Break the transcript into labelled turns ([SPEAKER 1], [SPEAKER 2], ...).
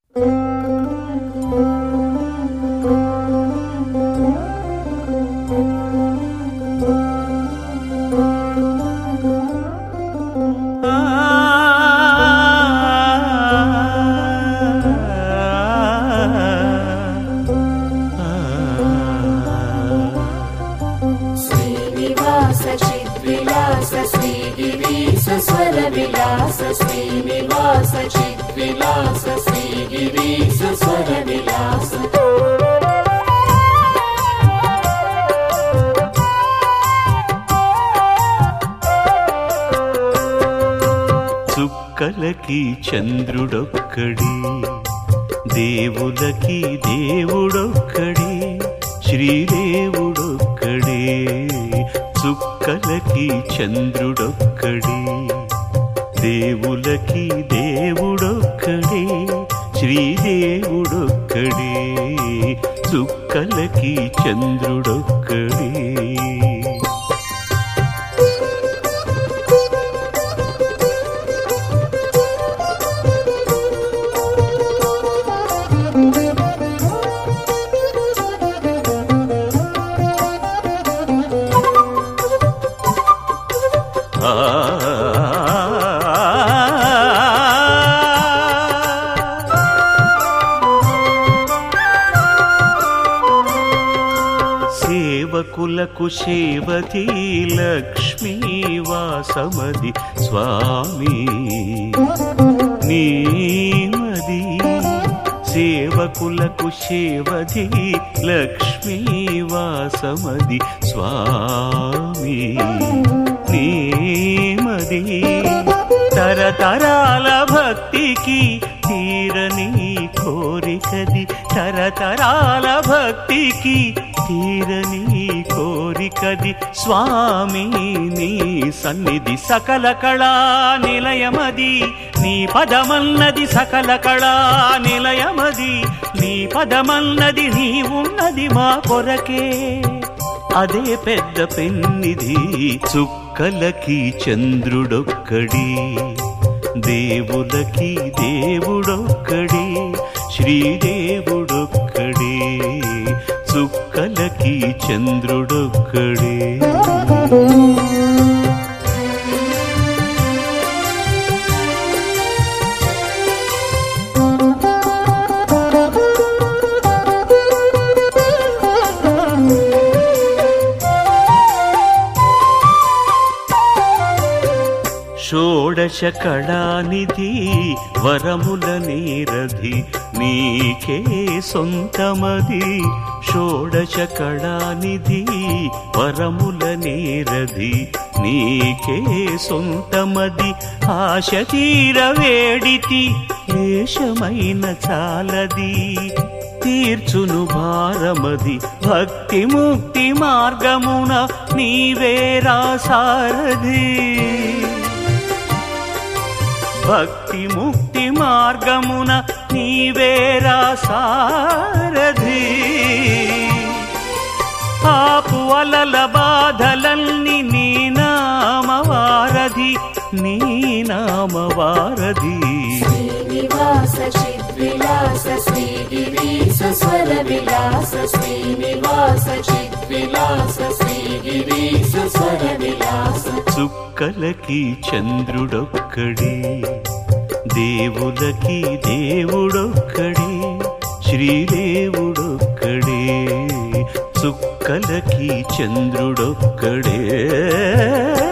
[SPEAKER 1] శ్రీనివాస చిద్విలాస శ్రీగిరీశ స్వర విలాస శ్రీనివాస చిద్విలాస శ్రీగిరీశ స్వర విలాస
[SPEAKER 2] చుక్కలకి చంద్రుడొక్కడి దేవులకి దేవుడొక్కడి శ్రీదేవుడొక్కడే చుక్కలకి చంద్రుడొక్కడి దేవులకి దేవుడొక్కడే శ్రీదేవుడొక్కడే చుక్కలకి చంద్రుడొక్కడే సేవకులకు సేవతి లక్ష్మీ వాసమది స్వామి నీమది సేవకులకు సేవతి లక్ష్మీ వాసమది స్వామి నీమది తరతరాల భక్తికి తీరని కోరికది తరతరాల భక్తికి తీరని కోరికది స్వామి నీ సన్నిధి సకల కళా నిలయమది నీ పదమన్నది సకల కళా నిలయమది నీ పదమన్నది నీ ఉన్నది మా కొరకే అదే పెద్ద పెన్నిధి చుక్కలకి చంద్రుడొక్కడి దేవులకి దేవుడొక్కడి శ్రీదేవుడొక్కడే చుక్కలకి చంద్రుడొక్కడే షోడశ కళానిధి వరముల నీరధి నీకే సొంతమది షోడశ కళానిధి వరముల నీరధి నీకే సొంతమది ఆశ తీర వేడితి లేశమైన చాలది తీర్చును భారమది భక్తి ముక్తి మార్గమున నీవేరా సారథి భక్తి ముక్తి మార్గమున నీవేరా సారథి ఆపు అలల బాధలన్నీ నీ నామవారధి నీ నామవారధి
[SPEAKER 1] శ్రీనివాస చిద్విలాస శ్రీగిరీశ స్వర విలాస శ్రీనివాస చిద్విలాస శ్రీగిరీశ స్వర విలాస
[SPEAKER 2] చుక్కలకి చంద్రుడొక్కడి దేవులకి దేవుడొక్కడి శ్రీదేవుడొక్కడే చుక్కలకి చంద్రుడొక్కడే